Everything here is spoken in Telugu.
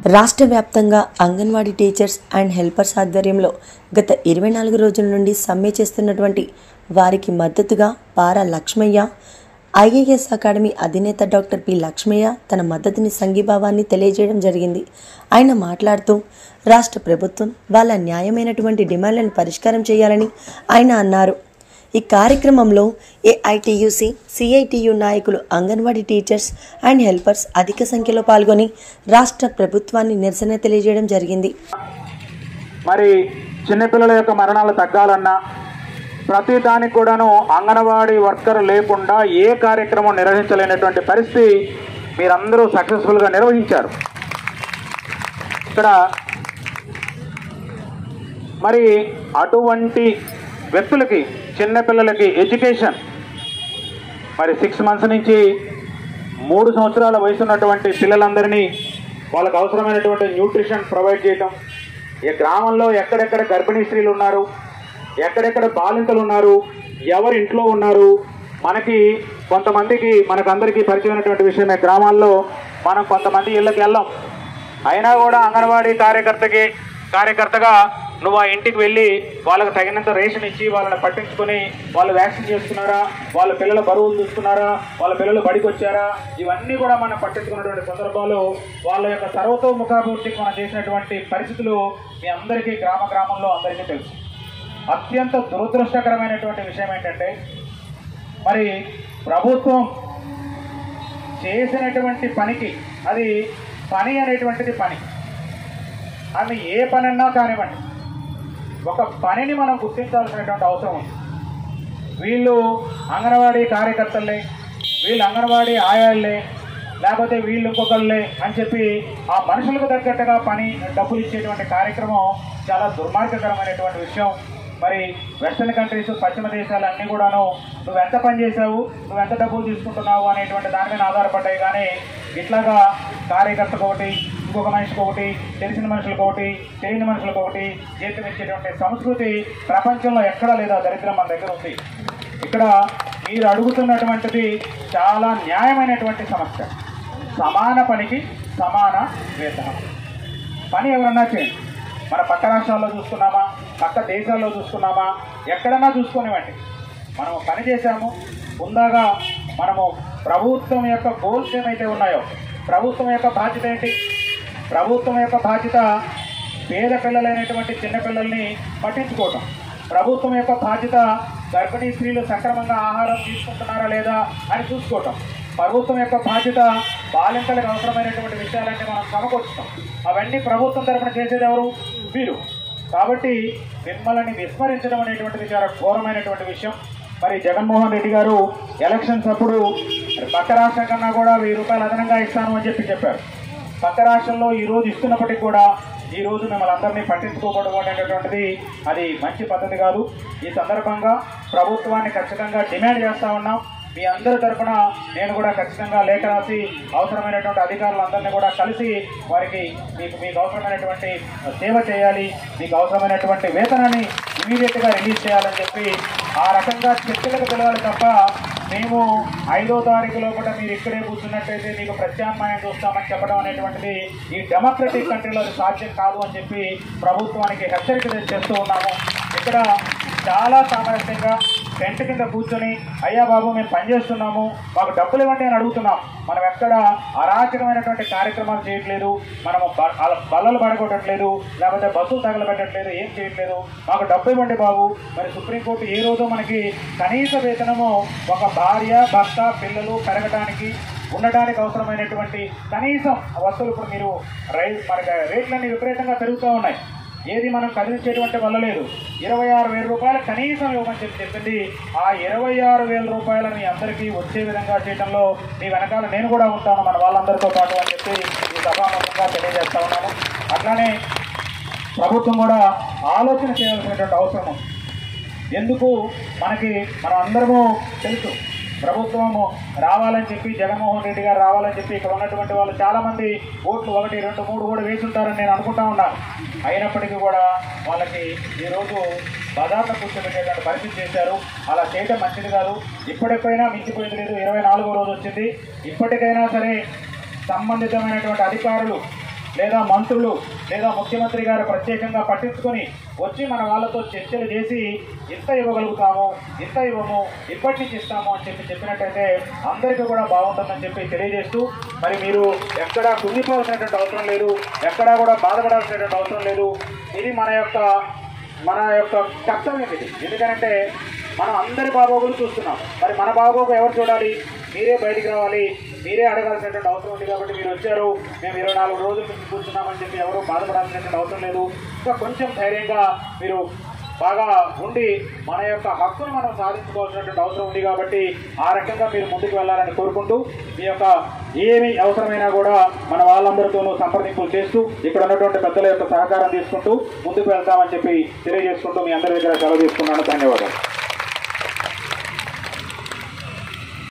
రాష్ట్ర వ్యాప్తంగా అంగన్వాడీ టీచర్స్ అండ్ హెల్పర్స్ ఆధ్వర్యంలో గత ఇరవై నాలుగు రోజుల నుండి సమ్మె చేస్తున్నటువంటి వారికి మద్దతుగా పారా లక్ష్మయ్య ఐఏఎస్ అకాడమీ అధినేత డాక్టర్ పి లక్ష్మయ్య తన మద్దతుని సంఘీభావాన్ని తెలియజేయడం జరిగింది ఆయన మాట్లాడుతూ రాష్ట్ర ప్రభుత్వం వాళ్ళ న్యాయమైనటువంటి డిమాండ్లను పరిష్కారం చేయాలని ఆయన అన్నారు ఈ కార్యక్రమంలో ఏఐటియుసి సిఐటియు నాయకులు అంగన్వాడీ టీచర్స్ అండ్ హెల్పర్స్ అధిక సంఖ్యలో పాల్గొని రాష్ట్ర ప్రభుత్వాన్ని నిరసన తెలియజేయడం జరిగింది మరి చిన్నపిల్లల యొక్క మరణాలు తగ్గాలన్నా ప్రతి దానికి కూడాను అంగన్వాడీ వర్కర్ లేకుండా ఏ కార్యక్రమం నిర్వహించలేనటువంటి పరిస్థితి మీరందరూ సక్సెస్ఫుల్గా నిర్వహించారు ఇక్కడ మరి అటువంటి వ్యక్తులకి చిన్నపిల్లలకి ఎడ్యుకేషన్ మరి సిక్స్ మంత్స్ నుంచి మూడు సంవత్సరాల వయసు ఉన్నటువంటి పిల్లలందరినీ వాళ్ళకు అవసరమైనటువంటి న్యూట్రిషన్ ప్రొవైడ్ చేయటం ఈ గ్రామంలో ఎక్కడెక్కడ గర్భిణీ స్త్రీలు ఉన్నారు ఎక్కడెక్కడ బాలింతలు ఉన్నారు ఎవరు ఇంట్లో ఉన్నారు మనకి కొంతమందికి మనకందరికీ పరిచయమైనటువంటి విషయమే గ్రామాల్లో మనం కొంతమంది ఇళ్ళకి వెళ్ళాం అయినా కూడా అంగన్వాడీ కార్యకర్తకి కార్యకర్తగా నువ్వు ఆ ఇంటికి వెళ్ళి వాళ్ళకి తగినంత రేషన్ ఇచ్చి వాళ్ళని పట్టించుకొని వాళ్ళు వ్యాక్సిన్ చేసుకున్నారా వాళ్ళ పిల్లల బరువులు చూసుకున్నారా వాళ్ళ పిల్లలు బడికి వచ్చారా ఇవన్నీ కూడా మనం పట్టించుకున్నటువంటి సందర్భాలు వాళ్ళ యొక్క సర్వతోముఖాభివృద్ధికి మనం చేసినటువంటి పరిస్థితులు మీ అందరికీ గ్రామ గ్రామంలో అందరికీ తెలుసు అత్యంత దురదృష్టకరమైనటువంటి విషయం ఏంటంటే మరి ప్రభుత్వం చేసినటువంటి పనికి అది పని అనేటువంటిది పని అది ఏ పనన్నా కానివ్వండి ఒక పనిని మనం గుర్తించాల్సినటువంటి అవసరం ఉంది వీళ్ళు అంగన్వాడీ కార్యకర్తలే వీళ్ళు అంగన్వాడీ ఆయాళ్ళే లేకపోతే వీళ్ళు ఇంకొకళ్ళే అని చెప్పి ఆ మనుషులకు తగ్గట్టుగా పని డబ్బులు ఇచ్చేటువంటి కార్యక్రమం చాలా దుర్మార్గకరమైనటువంటి విషయం మరి వెస్టర్న్ కంట్రీస్ పశ్చిమ దేశాలు అన్నీ కూడాను నువ్వు ఎంత పని చేసావు నువ్వు ఎంత డబ్బులు తీసుకుంటున్నావు అనేటువంటి దాని మీద ఆధారపడ్డాయి కానీ ఇట్లాగా కార్యకర్తకు ఒకటి ఇంకొక మనిషికి ఒకటి తెలిసిన మనుషులకు ఒకటి తెలియని మనుషులకు ఒకటి జీతం ఇచ్చేటువంటి సంస్కృతి ప్రపంచంలో ఎక్కడా లేదా దరిద్రం మన దగ్గర ఉంది ఇక్కడ మీరు అడుగుతున్నటువంటిది చాలా న్యాయమైనటువంటి సమస్య సమాన పనికి సమాన వేతనం పని ఎవరన్నా చేయండి మన పక్క రాష్ట్రాల్లో చూసుకున్నామా పక్క దేశాల్లో చూసుకున్నామా ఎక్కడన్నా చూసుకునేవండి మనము పని చేశాము ఉందాగా మనము ప్రభుత్వం యొక్క గోల్స్ ఏమైతే ఉన్నాయో ప్రభుత్వం యొక్క బాధ్యత ఏంటి ప్రభుత్వం యొక్క బాధ్యత పేద పిల్లలైనటువంటి చిన్నపిల్లల్ని పట్టించుకోవటం ప్రభుత్వం యొక్క బాధ్యత గర్భిణీ స్త్రీలు సక్రమంగా ఆహారం తీసుకుంటున్నారా లేదా అని చూసుకోవటం ప్రభుత్వం యొక్క బాధ్యత బాలింతలకు అవసరమైనటువంటి విషయాలన్నీ మనం సమకూర్చుతాం అవన్నీ ప్రభుత్వం తరఫున చేసేది ఎవరు వీరు కాబట్టి మిమ్మల్ని విస్మరించడం అనేటువంటిది చాలా ఘోరమైనటువంటి విషయం మరి జగన్మోహన్ రెడ్డి గారు ఎలక్షన్స్ అప్పుడు పక్క రాష్ట్రం కన్నా కూడా వెయ్యి రూపాయలు అదనంగా ఇస్తాను అని చెప్పి చెప్పారు పక్క రాష్ట్రంలో ఈ రోజు ఇస్తున్నప్పటికీ కూడా ఈ రోజు మిమ్మల్ని అందరినీ పట్టించుకోవడం అనేటటువంటిది అది మంచి పద్ధతి కాదు ఈ సందర్భంగా ప్రభుత్వాన్ని ఖచ్చితంగా డిమాండ్ చేస్తా ఉన్నాం మీ అందరి తరఫున నేను కూడా ఖచ్చితంగా లేఖ రాసి అవసరమైనటువంటి అధికారులందరినీ కూడా కలిసి వారికి మీకు మీకు అవసరమైనటువంటి సేవ చేయాలి మీకు అవసరమైనటువంటి వేతనాన్ని ఇమీడియట్గా రిలీజ్ చేయాలని చెప్పి ఆ రకంగా చర్చలకు పిలవాలి తప్ప మేము ఐదో తారీఖు లోపల మీరు ఇక్కడే కూర్చున్నట్టయితే మీకు ప్రత్యామ్నాయం చూస్తామని చెప్పడం అనేటువంటిది ఈ డెమోక్రటిక్ కంట్రీలో అది సాధ్యం కాదు అని చెప్పి ప్రభుత్వానికి హెచ్చరిక చేస్తూ ఉన్నాము ఇక్కడ చాలా సామరస్యంగా టెంట్ కింద కూర్చొని అయ్యా బాబు మేము పనిచేస్తున్నాము మాకు డబ్బులు ఇవ్వండి అని అడుగుతున్నాం మనం ఎక్కడ అరాచకమైనటువంటి కార్యక్రమాలు చేయట్లేదు మనము బ- అల- బల్లలు పడగొట్టట్లేదు లేకపోతే బస్సులు తగలబెట్టట్లేదు ఏం చేయట్లేదు మాకు డబ్బు ఇవ్వండి బాబు మరి సుప్రీంకోర్టు ఏ రోజు మనకి కనీస వేతనము ఒక భార్య భర్త పిల్లలు పెరగడానికి ఉండడానికి అవసరమైనటువంటి కనీసం వస్తువులు ఇప్పుడు మీరు రై మనకి రేట్లన్నీ విపరీతంగా పెరుగుతూ ఉన్నాయి ఏది మనం కదిలించేటువంటి వల్ల లేదు ఇరవై ఆరు వేల రూపాయలు కనీసం ఇవ్వమని చెప్పి చెప్పింది ఆ ఇరవై ఆరు వేల రూపాయలు మీ అందరికీ వచ్చే విధంగా చేయడంలో మీ వెనకాల నేను కూడా ఉంటాను మన వాళ్ళందరితో పాటు అని చెప్పి ఈ సభాముఖంగా తెలియజేస్తా ఉన్నాను అట్లానే ప్రభుత్వం కూడా ఆలోచన చేయాల్సినటువంటి అవసరం ఉంది ఎందుకు మనకి మనం అందరము తెలుసు ప్రభుత్వము రావాలని చెప్పి జగన్మోహన్ రెడ్డి గారు రావాలని చెప్పి ఇక్కడ ఉన్నటువంటి వాళ్ళు చాలా మంది ఓట్లు ఒకటి రెండు మూడు కూడా వేసి ఉంటారని నేను అనుకుంటా ఉన్నాను అయినప్పటికీ కూడా వాళ్ళకి ఈరోజు బజార్లో కూర్చోబెట్టేటువంటి పరిస్థితి చేశారు అలా చేయడం మంచిది కాదు ఇప్పటికైనా మించిపోయింది లేదు ఇరవై నాలుగో రోజు వచ్చింది ఇప్పటికైనా సరే సంబంధితమైనటువంటి అధికారులు లేదా మంత్రులు లేదా ముఖ్యమంత్రి గారు ప్రత్యేకంగా పట్టించుకొని వచ్చి మన వాళ్ళతో చర్చలు చేసి ఇంత ఇవ్వగలుగుతాము ఇంత ఇవ్వము ఇప్పటి నుంచి ఇస్తాము అని చెప్పి చెప్పినట్టయితే అందరికీ కూడా బాగుంటుందని చెప్పి తెలియజేస్తూ మరి మీరు ఎక్కడా కుంగిపోవాల్సినటువంటి అవసరం లేదు ఎక్కడా కూడా బాధపడాల్సినటువంటి అవసరం లేదు ఇది మన యొక్క మన యొక్క కర్తవ్యం ఇది ఎందుకంటే మనం అందరి బాగోగులు చూస్తున్నాం మరి మన బాగోగు ఎవరు చూడాలి మీరే బయటికి రావాలి మీరే అడగాల్సినటువంటి అవసరం ఉంది కాబట్టి మీరు వచ్చారు మేము ఇరవై నాలుగు రోజుల నుంచి కూర్చున్నామని చెప్పి ఎవరు బాధపడాల్సినటువంటి అవసరం లేదు ఇంకా కొంచెం ధైర్యంగా మీరు బాగా ఉండి మన యొక్క హక్కును మనం సాధించుకోవాల్సినటువంటి అవసరం ఉంది కాబట్టి ఆ రకంగా మీరు ముందుకు వెళ్ళాలని కోరుకుంటూ మీ యొక్క ఏమి అవసరమైనా కూడా మన వాళ్ళందరితోనూ సంప్రదింపులు చేస్తూ ఇక్కడ ఉన్నటువంటి పెద్దల యొక్క సహకారం తీసుకుంటూ ముందుకు వెళ్తామని చెప్పి తెలియజేసుకుంటూ మీ అందరి దగ్గర సెలవు తీసుకున్నాను ధన్యవాదాలు